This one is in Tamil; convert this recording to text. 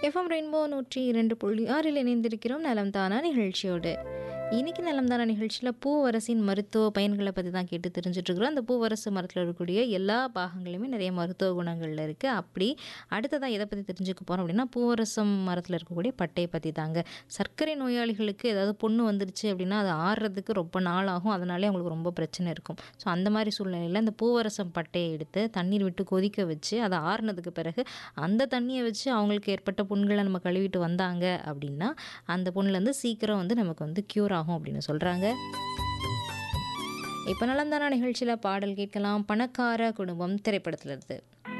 எஃப்எம் ரெயின்போ நூற்றி இரண்டு புள்ளி ஆறில் இணைந்திருக்கிறோம் நலம் தானா நிகழ்ச்சியோடு இன்னைக்கு நலம் தானா நிகழ்ச்சியில் பூவரசின் மருத்துவ பயன்களை பற்றி தான் கேட்டு தெரிஞ்சுட்ருக்குறோம் அந்த பூவரசு மரத்தில் இருக்கக்கூடிய எல்லா பாகங்களுமே நிறைய மருத்துவ குணங்கள் இருக்குது அப்படி அடுத்ததாக எதை பற்றி தெரிஞ்சுக்க போகிறோம் அப்படின்னா பூவரசம் மரத்தில் இருக்கக்கூடிய பட்டையை பற்றி தாங்க சர்க்கரை நோயாளிகளுக்கு ஏதாவது பொண்ணு வந்துருச்சு அப்படின்னா அது ஆறுறதுக்கு ரொம்ப நாள் ஆகும் அதனாலே அவங்களுக்கு ரொம்ப பிரச்சனை இருக்கும் ஸோ அந்த மாதிரி சூழ்நிலையில் இந்த பூவரசம் பட்டையை எடுத்து தண்ணீர் விட்டு கொதிக்க வச்சு அதை ஆறுனதுக்கு பிறகு அந்த தண்ணியை வச்சு அவங்களுக்கு ஏற்பட்ட புண்களை நம்ம கழுவிட்டு வந்தாங்க அப்படின்னா அந்த புண்ணுலேருந்து சீக்கிரம் வந்து நமக்கு வந்து க்யூர் ஆகும் அப்படின்னு சொல்கிறாங்க இப்போ நலந்தானா நிகழ்ச்சியில் பாடல் கேட்கலாம் பணக்கார குடும்பம் திரைப்படத்தில் இருந்து